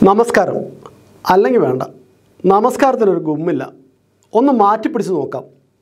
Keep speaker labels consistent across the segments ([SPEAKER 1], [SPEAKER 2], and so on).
[SPEAKER 1] നമസ്കാരം അല്ലെങ്കിൽ വേണ്ട നമസ്കാരത്തിനൊരു ഗുമ്മില്ല ഒന്ന് മാറ്റിപ്പിടിച്ച് നോക്കാം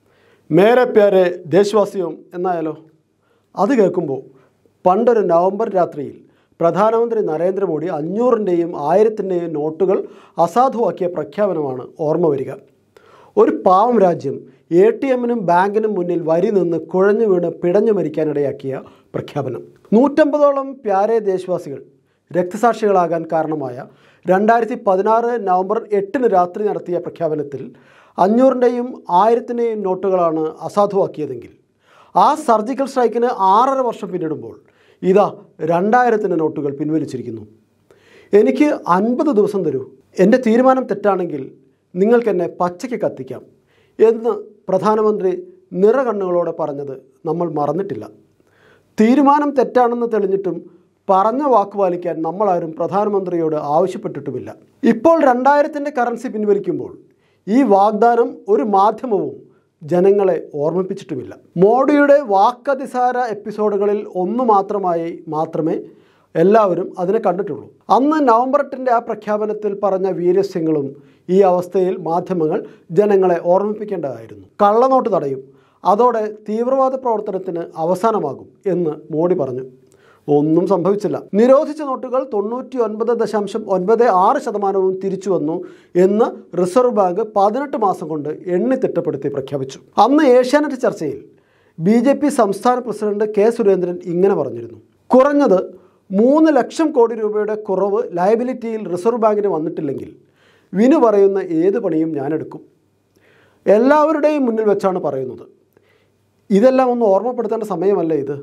[SPEAKER 1] മേരെ പ്യാരെ ദേശവാസിയും എന്നായാലോ അത് കേൾക്കുമ്പോൾ പണ്ടൊരു നവംബർ രാത്രിയിൽ പ്രധാനമന്ത്രി നരേന്ദ്രമോദി അഞ്ഞൂറിൻ്റെയും ആയിരത്തിൻ്റെയും നോട്ടുകൾ അസാധുവാക്കിയ പ്രഖ്യാപനമാണ് ഓർമ്മ വരിക ഒരു പാവം രാജ്യം എ ടി എമ്മിനും ബാങ്കിനും മുന്നിൽ വരി നിന്ന് കുഴഞ്ഞു വീണ് പിടഞ്ഞു മരിക്കാനിടയാക്കിയ പ്രഖ്യാപനം നൂറ്റമ്പതോളം പ്യാരെ ദേശവാസികൾ രക്തസാക്ഷികളാകാൻ കാരണമായ രണ്ടായിരത്തി പതിനാറ് നവംബർ എട്ടിന് രാത്രി നടത്തിയ പ്രഖ്യാപനത്തിൽ അഞ്ഞൂറിൻ്റെയും ആയിരത്തിൻ്റെയും നോട്ടുകളാണ് അസാധുവാക്കിയതെങ്കിൽ ആ സർജിക്കൽ സ്ട്രൈക്കിന് ആറര വർഷം പിന്നിടുമ്പോൾ ഇതാ രണ്ടായിരത്തിൻ്റെ നോട്ടുകൾ പിൻവലിച്ചിരിക്കുന്നു എനിക്ക് അൻപത് ദിവസം തരൂ എൻ്റെ തീരുമാനം തെറ്റാണെങ്കിൽ നിങ്ങൾക്കെന്നെ പച്ചയ്ക്ക് കത്തിക്കാം എന്ന് പ്രധാനമന്ത്രി നിറകണ്ണുകളോടെ പറഞ്ഞത് നമ്മൾ മറന്നിട്ടില്ല തീരുമാനം തെറ്റാണെന്ന് തെളിഞ്ഞിട്ടും പറഞ്ഞ വാക്ക് പാലിക്കാൻ നമ്മളാരും പ്രധാനമന്ത്രിയോട് ആവശ്യപ്പെട്ടിട്ടുമില്ല ഇപ്പോൾ രണ്ടായിരത്തിൻ്റെ കറൻസി പിൻവലിക്കുമ്പോൾ ഈ വാഗ്ദാനം ഒരു മാധ്യമവും ജനങ്ങളെ ഓർമ്മിപ്പിച്ചിട്ടുമില്ല മോഡിയുടെ വാക്കതിസാര എപ്പിസോഡുകളിൽ ഒന്ന് മാത്രമായി മാത്രമേ എല്ലാവരും അതിനെ കണ്ടിട്ടുള്ളൂ അന്ന് നവംബർ എട്ടിൻ്റെ ആ പ്രഖ്യാപനത്തിൽ പറഞ്ഞ വീരസ്യങ്ങളും ഈ അവസ്ഥയിൽ മാധ്യമങ്ങൾ ജനങ്ങളെ ഓർമ്മിപ്പിക്കേണ്ടതായിരുന്നു കള്ളനോട്ട് തടയും അതോടെ തീവ്രവാദ പ്രവർത്തനത്തിന് അവസാനമാകും എന്ന് മോഡി പറഞ്ഞു ഒന്നും സംഭവിച്ചില്ല നിരോധിച്ച നോട്ടുകൾ തൊണ്ണൂറ്റി ഒൻപത് ദശാംശം ഒൻപത് ആറ് ശതമാനവും തിരിച്ചു വന്നു എന്ന് റിസർവ് ബാങ്ക് പതിനെട്ട് മാസം കൊണ്ട് എണ്ണി തിട്ടപ്പെടുത്തി പ്രഖ്യാപിച്ചു അന്ന് ഏഷ്യാനെറ്റ് ചർച്ചയിൽ ബി ജെ പി സംസ്ഥാന പ്രസിഡന്റ് കെ സുരേന്ദ്രൻ ഇങ്ങനെ പറഞ്ഞിരുന്നു കുറഞ്ഞത് മൂന്ന് ലക്ഷം കോടി രൂപയുടെ കുറവ് ലയബിലിറ്റിയിൽ റിസർവ് ബാങ്കിന് വന്നിട്ടില്ലെങ്കിൽ വിനു പറയുന്ന ഏത് പണിയും ഞാനെടുക്കും എല്ലാവരുടെയും മുന്നിൽ വെച്ചാണ് പറയുന്നത് ഇതെല്ലാം ഒന്ന് ഓർമ്മപ്പെടുത്തേണ്ട സമയമല്ല ഇത്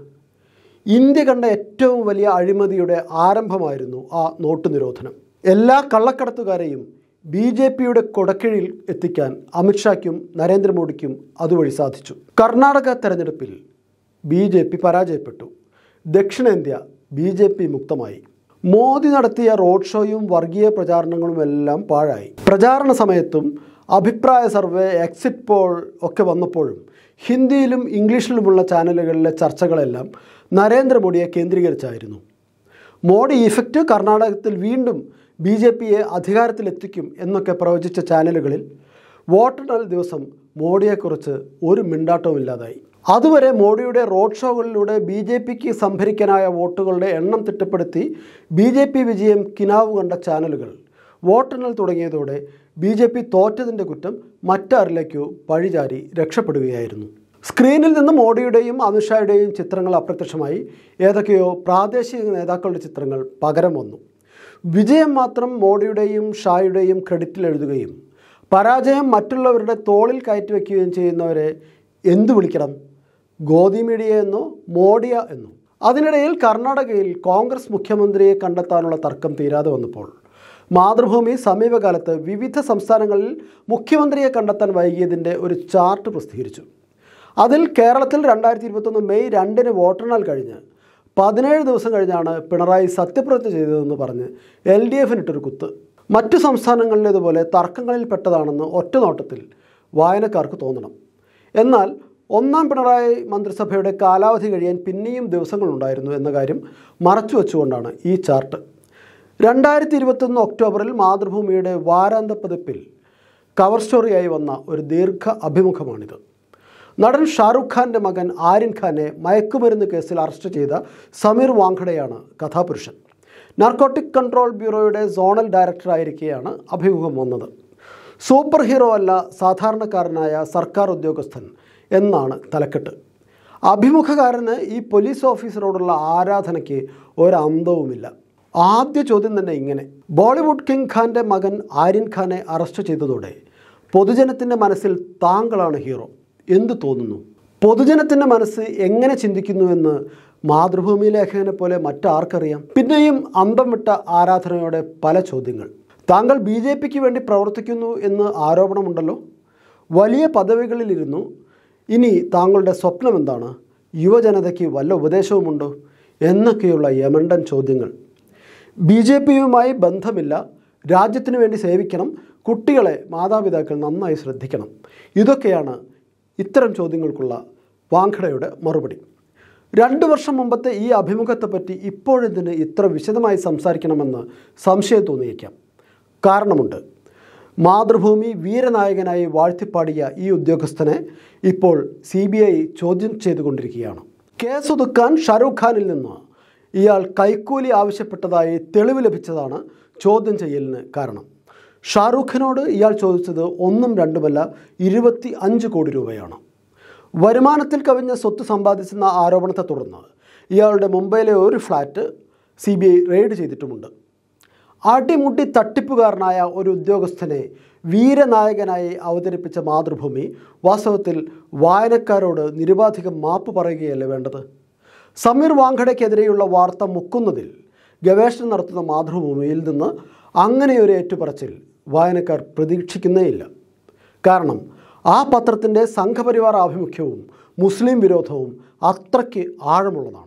[SPEAKER 1] ഇന്ത്യ കണ്ട ഏറ്റവും വലിയ അഴിമതിയുടെ ആരംഭമായിരുന്നു ആ നോട്ട് നിരോധനം എല്ലാ കള്ളക്കടത്തുകാരെയും ബി ജെ പിയുടെ കൊടക്കിഴിൽ എത്തിക്കാൻ അമിത്ഷായ്ക്കും നരേന്ദ്രമോദിക്കും അതുവഴി സാധിച്ചു കർണാടക തെരഞ്ഞെടുപ്പിൽ ബി ജെ പി പരാജയപ്പെട്ടു ദക്ഷിണേന്ത്യ ബി ജെ പി മുക്തമായി മോദി നടത്തിയ റോഡ് ഷോയും വർഗീയ പ്രചാരണങ്ങളും എല്ലാം പാഴായി പ്രചാരണ സമയത്തും അഭിപ്രായ സർവേ എക്സിറ്റ് പോൾ ഒക്കെ വന്നപ്പോഴും ഹിന്ദിയിലും ഇംഗ്ലീഷിലുമുള്ള ചാനലുകളിലെ ചർച്ചകളെല്ലാം നരേന്ദ്രമോദിയെ കേന്ദ്രീകരിച്ചായിരുന്നു മോഡി ഇഫക്റ്റ് കർണാടകത്തിൽ വീണ്ടും ബി ജെ പിയെ അധികാരത്തിലെത്തിക്കും എന്നൊക്കെ പ്രവചിച്ച ചാനലുകളിൽ വോട്ടെണ്ണൽ ദിവസം മോഡിയെക്കുറിച്ച് ഒരു മിണ്ടാട്ടവുമില്ലാതായി അതുവരെ മോഡിയുടെ റോഡ് ഷോകളിലൂടെ ബി ജെ പിക്ക് സംഭരിക്കാനായ വോട്ടുകളുടെ എണ്ണം തിട്ടപ്പെടുത്തി ബി ജെ പി വിജയം കിനാവ് കണ്ട ചാനലുകൾ വോട്ടെണ്ണൽ തുടങ്ങിയതോടെ ബി ജെ പി തോറ്റതിൻ്റെ കുറ്റം മറ്റാരിലേക്കോ പഴിചാരി രക്ഷപ്പെടുകയായിരുന്നു സ്ക്രീനിൽ നിന്ന് മോഡിയുടെയും അമിത്ഷായുടെയും ചിത്രങ്ങൾ അപ്രത്യക്ഷമായി ഏതൊക്കെയോ പ്രാദേശിക നേതാക്കളുടെ ചിത്രങ്ങൾ പകരം വന്നു വിജയം മാത്രം മോഡിയുടെയും ഷായുടെയും ക്രെഡിറ്റിൽ എഴുതുകയും പരാജയം മറ്റുള്ളവരുടെ തോളിൽ കയറ്റിവെക്കുകയും ചെയ്യുന്നവരെ എന്തു വിളിക്കണം ഗോദി മീഡിയ എന്നോ മോഡിയ എന്നോ അതിനിടയിൽ കർണാടകയിൽ കോൺഗ്രസ് മുഖ്യമന്ത്രിയെ കണ്ടെത്താനുള്ള തർക്കം തീരാതെ വന്നപ്പോൾ മാതൃഭൂമി സമീപകാലത്ത് വിവിധ സംസ്ഥാനങ്ങളിൽ മുഖ്യമന്ത്രിയെ കണ്ടെത്താൻ വൈകിയതിൻ്റെ ഒരു ചാർട്ട് പ്രസിദ്ധീകരിച്ചു അതിൽ കേരളത്തിൽ രണ്ടായിരത്തി ഇരുപത്തൊന്ന് മെയ് രണ്ടിന് വോട്ടെണ്ണൽ കഴിഞ്ഞ് പതിനേഴ് ദിവസം കഴിഞ്ഞാണ് പിണറായി സത്യപ്രതിജ്ഞ ചെയ്തതെന്ന് പറഞ്ഞ് എൽ ഡി എഫിനിട്ടൊരു കുത്ത് മറ്റു സംസ്ഥാനങ്ങളിലേതുപോലെ തർക്കങ്ങളിൽ പെട്ടതാണെന്ന് ഒറ്റനോട്ടത്തിൽ വായനക്കാർക്ക് തോന്നണം എന്നാൽ ഒന്നാം പിണറായി മന്ത്രിസഭയുടെ കാലാവധി കഴിയാൻ പിന്നെയും ദിവസങ്ങളുണ്ടായിരുന്നു എന്ന കാര്യം മറച്ചു വെച്ചുകൊണ്ടാണ് ഈ ചാർട്ട് രണ്ടായിരത്തി ഇരുപത്തൊന്ന് ഒക്ടോബറിൽ മാതൃഭൂമിയുടെ വാരാന്ത പതിപ്പിൽ കവർ സ്റ്റോറിയായി വന്ന ഒരു ദീർഘ അഭിമുഖമാണിത് നടൻ ഷാറുഖ് ഖാൻ്റെ മകൻ ആര്യൻ ഖാനെ മയക്കുമരുന്ന് കേസിൽ അറസ്റ്റ് ചെയ്ത സമീർ വാങ്കഡയാണ് കഥാപുരുഷൻ നാർക്കോട്ടിക് കൺട്രോൾ ബ്യൂറോയുടെ സോണൽ ഡയറക്ടറായിരിക്കെയാണ് അഭിമുഖം വന്നത് സൂപ്പർ ഹീറോ അല്ല സാധാരണക്കാരനായ സർക്കാർ ഉദ്യോഗസ്ഥൻ എന്നാണ് തലക്കെട്ട് അഭിമുഖകാരന് ഈ പോലീസ് ഓഫീസറോടുള്ള ആരാധനയ്ക്ക് ഒരന്തവുമില്ല ആദ്യ ചോദ്യം തന്നെ ഇങ്ങനെ ബോളിവുഡ് കിങ് ഖാൻ്റെ മകൻ ആര്യൻ ഖാനെ അറസ്റ്റ് ചെയ്തതോടെ പൊതുജനത്തിൻ്റെ മനസ്സിൽ താങ്കളാണ് ഹീറോ എന്തു തോന്നുന്നു പൊതുജനത്തിൻ്റെ മനസ്സ് എങ്ങനെ ചിന്തിക്കുന്നുവെന്ന് മാതൃഭൂമി ലേഖകനെ പോലെ മറ്റാർക്കറിയാം പിന്നെയും അന്തം വിട്ട ആരാധനയോടെ പല ചോദ്യങ്ങൾ താങ്കൾ ബി ജെ പിക്ക് വേണ്ടി പ്രവർത്തിക്കുന്നു എന്ന് ആരോപണമുണ്ടല്ലോ വലിയ പദവികളിലിരുന്നു ഇനി താങ്കളുടെ സ്വപ്നം എന്താണ് യുവജനതയ്ക്ക് വല്ല ഉപദേശവുമുണ്ടോ എന്നൊക്കെയുള്ള യമണ്ടൻ ചോദ്യങ്ങൾ ബി ജെ പിയുമായി ബന്ധമില്ല രാജ്യത്തിന് വേണ്ടി സേവിക്കണം കുട്ടികളെ മാതാപിതാക്കൾ നന്നായി ശ്രദ്ധിക്കണം ഇതൊക്കെയാണ് ഇത്തരം ചോദ്യങ്ങൾക്കുള്ള വാങ്കഡയുടെ മറുപടി രണ്ടു വർഷം മുമ്പത്തെ ഈ അഭിമുഖത്തെപ്പറ്റി ഇപ്പോഴെന്തിന് ഇത്ര വിശദമായി സംസാരിക്കണമെന്ന് സംശയം തോന്നിയേക്കാം കാരണമുണ്ട് മാതൃഭൂമി വീരനായകനായി വാഴ്ത്തിപ്പാടിയ ഈ ഉദ്യോഗസ്ഥനെ ഇപ്പോൾ സി ബി ഐ ചോദ്യം ചെയ്തുകൊണ്ടിരിക്കുകയാണ് കേസൊതുക്കാൻ ഷാരൂഖ് ഖാനിൽ നിന്ന് ഇയാൾ കൈക്കൂലി ആവശ്യപ്പെട്ടതായി തെളിവ് ലഭിച്ചതാണ് ചോദ്യം ചെയ്യലിന് കാരണം ഷാറൂഖിനോട് ഇയാൾ ചോദിച്ചത് ഒന്നും രണ്ടുമല്ല ഇരുപത്തി അഞ്ച് കോടി രൂപയാണ് വരുമാനത്തിൽ കവിഞ്ഞ സ്വത്ത് സമ്പാദിച്ചെന്ന ആരോപണത്തെ തുടർന്ന് ഇയാളുടെ മുംബൈയിലെ ഒരു flat C B I raid ചെയ്തിട്ടുമുണ്ട് അടിമുട്ടി തട്ടിപ്പുകാരനായ ഒരു ഉദ്യോഗസ്ഥനെ വീരനായകനായി അവതരിപ്പിച്ച മാതൃഭൂമി വാസ്തവത്തിൽ വായനക്കാരോട് നിരുപാധികം മാപ്പ് പറയുകയല്ലേ വേണ്ടത് സമീർ വാങ്കഡയ്ക്കെതിരെയുള്ള വാർത്ത മുക്കുന്നതിൽ ഗവേഷണം നടത്തുന്ന മാതൃഭൂമിയിൽ നിന്ന് അങ്ങനെയൊരു ഏറ്റുപറച്ചിൽ വായനക്കാർ പ്രതീക്ഷിക്കുന്നേയില്ല കാരണം ആ പത്രത്തിൻ്റെ സംഘപരിവാർ ആഭിമുഖ്യവും മുസ്ലിം വിരോധവും അത്രയ്ക്ക് ആഴമുള്ളതാണ്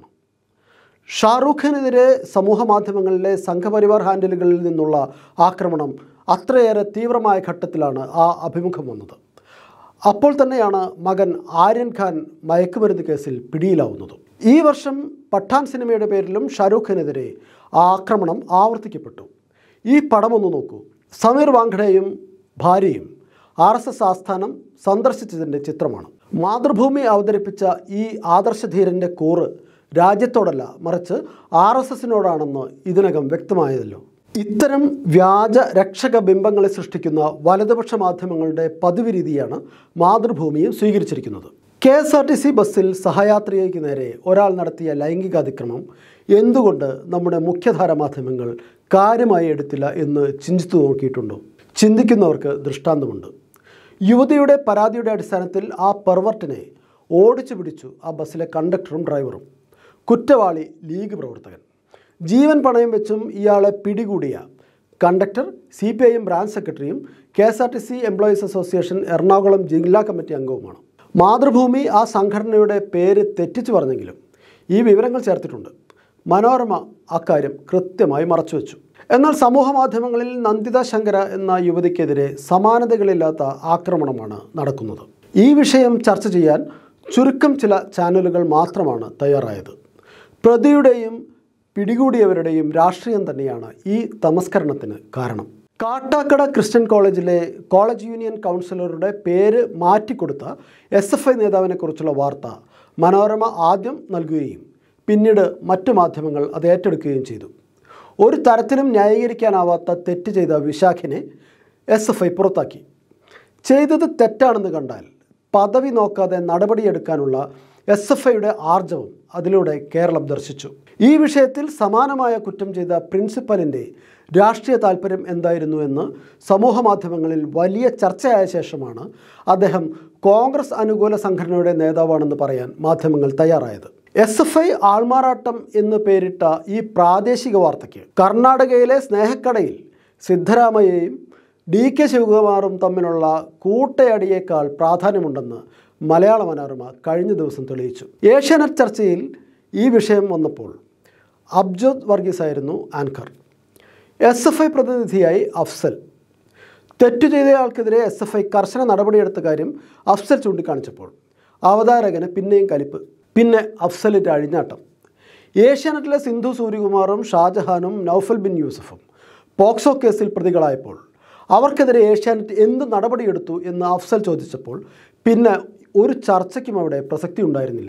[SPEAKER 1] ഷാറൂഖിനെതിരെ സമൂഹ മാധ്യമങ്ങളിലെ സംഘപരിവാർ ഹാൻഡിലുകളിൽ നിന്നുള്ള ആക്രമണം അത്രയേറെ തീവ്രമായ ഘട്ടത്തിലാണ് ആ അഭിമുഖം വന്നത് അപ്പോൾ തന്നെയാണ് മകൻ ആര്യൻ ഖാൻ മയക്കുമരുന്ന് കേസിൽ പിടിയിലാവുന്നത് ഈ വർഷം പഠാൻ സിനിമയുടെ പേരിലും ഷാരൂഖിനെതിരെ ആ ആക്രമണം ആവർത്തിക്കപ്പെട്ടു ഈ പടമൊന്ന് നോക്കൂ സമീർ വാങ്കഡയും ഭാര്യയും ആർ എസ് എസ് ആസ്ഥാനം സന്ദർശിച്ചതിൻ്റെ ചിത്രമാണ് മാതൃഭൂമി അവതരിപ്പിച്ച ഈ ആദർശധീരൻ്റെ കൂറ് രാജ്യത്തോടല്ല മറിച്ച് ആർ എസ് എസിനോടാണെന്ന് ഇതിനകം വ്യക്തമായതല്ലോ ഇത്തരം വ്യാജ രക്ഷക ബിംബങ്ങളെ സൃഷ്ടിക്കുന്ന വലതുപക്ഷ മാധ്യമങ്ങളുടെ പതിവ് രീതിയാണ് മാതൃഭൂമിയും സ്വീകരിച്ചിരിക്കുന്നത് K S R T C ബസ്സിൽ സഹയാത്രികയ്ക്ക് നേരെ ഒരാൾ നടത്തിയ ലൈംഗികാതിക്രമം എന്തുകൊണ്ട് നമ്മുടെ മുഖ്യധാര മാധ്യമങ്ങൾ കാര്യമായി എടുത്തില്ല എന്ന് ചിന്തിച്ചു നോക്കിയിട്ടുണ്ടോ ചിന്തിക്കുന്നവർക്ക് ദൃഷ്ടാന്തമുണ്ട് യുവതിയുടെ പരാതിയുടെ അടിസ്ഥാനത്തിൽ ആ പെർവർട്ടിനെ ഓടിച്ചു പിടിച്ചു ആ ബസ്സിലെ കണ്ടക്ടറും ഡ്രൈവറും കുറ്റവാളി ലീഗ് പ്രവർത്തകൻ ജീവൻ പണയം വെച്ചും ഇയാളെ പിടികൂടിയ conductor C P I M branch സെക്രട്ടറിയും K S R T C employees association Ernakulam ജില്ലാ കമ്മിറ്റി അംഗവുമാണ് മാതൃഭൂമി ആ സംഘടനയുടെ പേര് തെറ്റിച്ചു പറഞ്ഞെങ്കിലും ഈ വിവരങ്ങൾ ചേർത്തിട്ടുണ്ട് മനോരമ അക്കാര്യം കൃത്യമായി മറച്ചുവെച്ചു എന്നാൽ സമൂഹ മാധ്യമങ്ങളിൽ നന്ദിത ശങ്കര എന്ന യുവതിക്കെതിരെ സമാനതകളില്ലാത്ത ആക്രമണമാണ് നടക്കുന്നത് ഈ വിഷയം ചർച്ച ചെയ്യാൻ ചുരുക്കം ചില ചാനലുകൾ മാത്രമാണ് തയ്യാറായത് പ്രതിയുടെയും പിടികൂടിയവരുടെയും രാഷ്ട്രീയം തന്നെയാണ് ഈ തമസ്കരണത്തിന് കാരണം കാട്ടാക്കട ക്രിസ്ത്യൻ കോളേജിലെ കോളേജ് യൂണിയൻ കൗൺസിലറുടെ പേര് മാറ്റിക്കൊടുത്ത എസ് എഫ് ഐ നേതാവിനെക്കുറിച്ചുള്ള വാർത്ത മനോരമ ആദ്യം നൽകുകയും പിന്നീട് മറ്റു മാധ്യമങ്ങൾ അത് ഏറ്റെടുക്കുകയും ചെയ്തു ഒരു തരത്തിലും ന്യായീകരിക്കാനാവാത്ത തെറ്റ് ചെയ്ത വിശാഖിനെ എസ് എഫ് ഐ പുറത്താക്കി ചെയ്തത് തെറ്റാണെന്ന് കണ്ടാൽ പദവി നോക്കാതെ നടപടിയെടുക്കാനുള്ള എസ് എഫ് ഐയുടെ ആർജവം അതിലൂടെ കേരളം ദർശിച്ചു ഈ വിഷയത്തിൽ സമാനമായ കുറ്റം ചെയ്ത പ്രിൻസിപ്പലിൻ്റെ രാഷ്ട്രീയ താല്പര്യം എന്തായിരുന്നു എന്ന് സമൂഹ മാധ്യമങ്ങളിൽ വലിയ ചർച്ചയായ ശേഷമാണ് അദ്ദേഹം കോൺഗ്രസ് അനുകൂല സംഘടനയുടെ നേതാവാണെന്ന് പറയാൻ മാധ്യമങ്ങൾ തയ്യാറായത് എസ് എഫ് ഐ ആൾമാറാട്ടം എന്ന് പേരിട്ട ഈ പ്രാദേശിക വാർത്തയ്ക്ക് കർണാടകയിലെ സ്നേഹക്കടയിൽ സിദ്ധരാമയ്യയും ഡി കെ ശിവകുമാറും തമ്മിലുള്ള കൂട്ടയടിയേക്കാൾ പ്രാധാന്യമുണ്ടെന്ന് മലയാള മനോരമ കഴിഞ്ഞ ദിവസം തെളിയിച്ചു ഏഷ്യാനെറ്റ് ചർച്ചയിൽ ഈ വിഷയം വന്നപ്പോൾ അബ്ജോത് വർഗീസ് ആയിരുന്നു ആങ്കർ എസ് എഫ് ഐ പ്രതിനിധിയായി അഫ്സൽ തെറ്റു ചെയ്തയാൾക്കെതിരെ എസ് എഫ് ഐ കർശന നടപടിയെടുത്ത കാര്യം അഫ്സൽ ചൂണ്ടിക്കാണിച്ചപ്പോൾ അവതാരകന് പിന്നെയും കലിപ്പ് പിന്നെ അഫ്സലിൻ്റെ അഴിഞ്ഞാട്ടം ഏഷ്യാനെറ്റിലെ സിന്ധു സൂര്യകുമാറും ഷാജഹാനും നൗഫൽ ബിൻ യൂസഫും പോക്സോ കേസിൽ പ്രതികളായപ്പോൾ അവർക്കെതിരെ ഏഷ്യാനെറ്റ് എന്ത് നടപടിയെടുത്തു എന്ന് അഫ്സൽ ചോദിച്ചപ്പോൾ പിന്നെ ഒരു ചർച്ചയ്ക്കും അവിടെ പ്രസക്തി ഉണ്ടായിരുന്നില്ല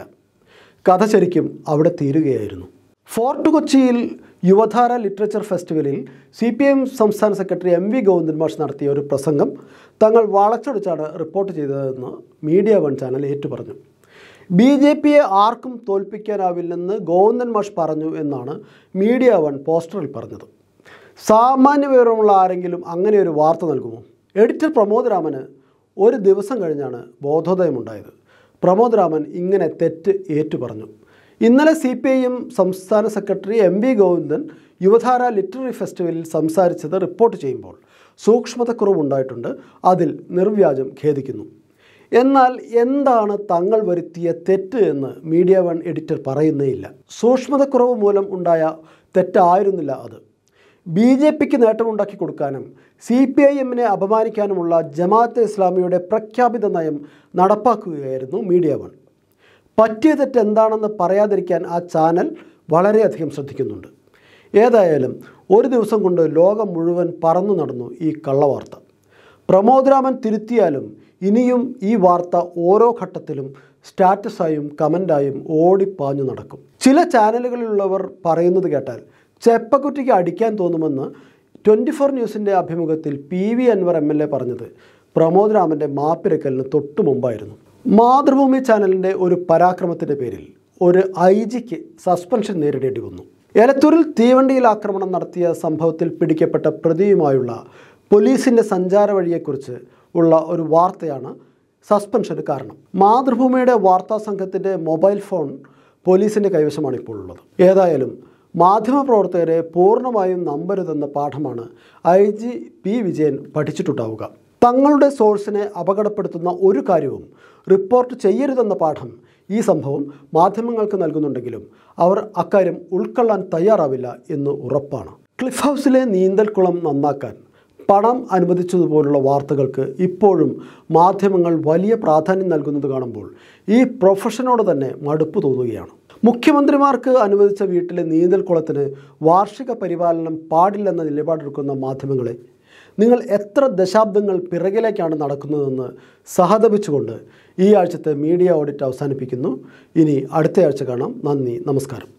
[SPEAKER 1] കഥ ശരിക്കും അവിടെ തീരുകയായിരുന്നു ഫോർട്ട് കൊച്ചിയിൽ യുവധാര ലിറ്ററേച്ചർ ഫെസ്റ്റിവലിൽ സി പി എം സംസ്ഥാന സെക്രട്ടറി എം വി ഗോവിന്ദൻ മാഷ് നടത്തിയ ഒരു പ്രസംഗം തങ്ങൾ വളച്ചൊടിച്ചാണ് റിപ്പോർട്ട് ചെയ്തതെന്ന് മീഡിയ വൺ ചാനൽ ഏറ്റുപറഞ്ഞു ബി ജെ പിയെ ആർക്കും തോൽപ്പിക്കാനാവില്ലെന്ന് ഗോവിന്ദൻ മാഷ് പറഞ്ഞു എന്നാണ് മീഡിയ വൺ പോസ്റ്ററിൽ പറഞ്ഞത് സാമാന്യ വിവരമുള്ള ആരെങ്കിലും അങ്ങനെ ഒരു വാർത്ത നൽകുമോ എഡിറ്റർ പ്രമോദ് രാമന് ഒരു ദിവസം കഴിഞ്ഞാണ് ബോധോദയമുണ്ടായത് പ്രമോദ് രാമൻ ഇങ്ങനെ തെറ്റ് ഏറ്റുപറഞ്ഞു ഇന്നലെ സി പി ഐ എം സംസ്ഥാന secretary M V Govindan Yuvadhara literary ഫെസ്റ്റിവലിൽ സംസാരിച്ചത് റിപ്പോർട്ട് ചെയ്യുമ്പോൾ സൂക്ഷ്മതക്കുറവുണ്ടായിട്ടുണ്ട് അതിൽ നിർവ്യാജം ഖേദിക്കുന്നു എന്നാൽ എന്താണ് തങ്ങൾ വരുത്തിയ തെറ്റ് എന്ന് മീഡിയ വൺ എഡിറ്റർ പറയുന്നേയില്ല സൂക്ഷ്മതക്കുറവ് മൂലം ഉണ്ടായ തെറ്റായിരുന്നില്ല അത് ബി ജെ പിക്ക് നേട്ടമുണ്ടാക്കി കൊടുക്കാനും സി പി ഐ എമ്മിനെ അപമാനിക്കാനുമുള്ള ജമാഅത്തെ ഇസ്ലാമിയുടെ പ്രഖ്യാപിത നയം നടപ്പാക്കുകയായിരുന്നു മീഡിയ വൺ പറ്റിയ തെറ്റ് എന്താണെന്ന് പറയാതിരിക്കാൻ ആ ചാനൽ വളരെയധികം ശ്രദ്ധിക്കുന്നുണ്ട് ഏതായാലും ഒരു ദിവസം കൊണ്ട് ലോകം മുഴുവൻ പറന്നു നടന്നു ഈ കള്ളവാർത്ത പ്രമോദ് രാമൻ തിരുത്തിയാലും ഇനിയും ഈ വാർത്ത ഓരോ ഘട്ടത്തിലും സ്റ്റാറ്റസായും കമൻ്റായും ഓടിപ്പാഞ്ഞു നടക്കും ചില ചാനലുകളിലുള്ളവർ പറയുന്നത് കേട്ടാൽ ചെപ്പക്കുറ്റിക്ക് അടിക്കാൻ തോന്നുമെന്ന് ട്വൻറ്റി ഫോർ ന്യൂസിൻ്റെ അഭിമുഖത്തിൽ P V Anvar M L A പറഞ്ഞത് പ്രമോദ് രാമൻ്റെ മാപ്പിരക്കലിന് തൊട്ടു മുമ്പായിരുന്നു മാതൃഭൂമി ചാനലിൻ്റെ ഒരു പരാക്രമത്തിൻ്റെ പേരിൽ ഒരു ഐ ജിക്ക് സസ്പെൻഷൻ നേരിടേണ്ടി വന്നു എലത്തൂരിൽ തീവണ്ടിയിൽ ആക്രമണം നടത്തിയ സംഭവത്തിൽ പിടിക്കപ്പെട്ട പ്രതിയുമായുള്ള പോലീസിൻ്റെ സഞ്ചാര വഴിയെക്കുറിച്ച് ഉള്ള ഒരു വാർത്തയാണ് സസ്പെൻഷന് കാരണം മാതൃഭൂമിയുടെ വാർത്താ സംഘത്തിൻ്റെ മൊബൈൽ ഫോൺ പോലീസിൻ്റെ കൈവശമാണ് ഇപ്പോൾ ഉള്ളത് ഏതായാലും മാധ്യമപ്രവർത്തകരെ പൂർണ്ണമായും നമ്പരുതെന്ന പാഠമാണ് ഐ ജി പി വിജയൻ പഠിച്ചിട്ടുണ്ടാവുക തങ്ങളുടെ സോഴ്സിനെ അപകടപ്പെടുത്തുന്ന ഒരു കാര്യവും റിപ്പോർട്ട് ചെയ്യരുതെന്ന പാഠം ഈ സംഭവം മാധ്യമങ്ങൾക്ക് നൽകുന്നുണ്ടെങ്കിലും അവർ അക്കാര്യം ഉൾക്കൊള്ളാൻ തയ്യാറാവില്ല എന്ന് ഉറപ്പാണ് ക്ലിഫ് ഹൗസിലെ നീന്തൽക്കുളം നന്നാക്കാൻ പണം അനുവദിച്ചതുപോലുള്ള വാർത്തകൾക്ക് ഇപ്പോഴും മാധ്യമങ്ങൾ വലിയ പ്രാധാന്യം നൽകുന്നത് കാണുമ്പോൾ ഈ പ്രൊഫഷനോട് തന്നെ മടുപ്പ് തോന്നുകയാണ് മുഖ്യമന്ത്രിമാർക്ക് അനുവദിച്ച വീട്ടിലെ നീന്തൽക്കുളത്തിന് വാർഷിക പരിപാലനം പാടില്ലെന്ന നിലപാടെടുക്കുന്ന മാധ്യമങ്ങളെ നിങ്ങൾ എത്ര ദശാബ്ദങ്ങൾ പിറകിലേക്കാണ് നടക്കുന്നതെന്ന് സഹതപിച്ചുകൊണ്ട് ഈ ആഴ്ചത്തെ മീഡിയ ഓഡിറ്റ് അവസാനിപ്പിക്കുന്നു ഇനി അടുത്ത ആഴ്ച കാണാം നന്ദി നമസ്കാരം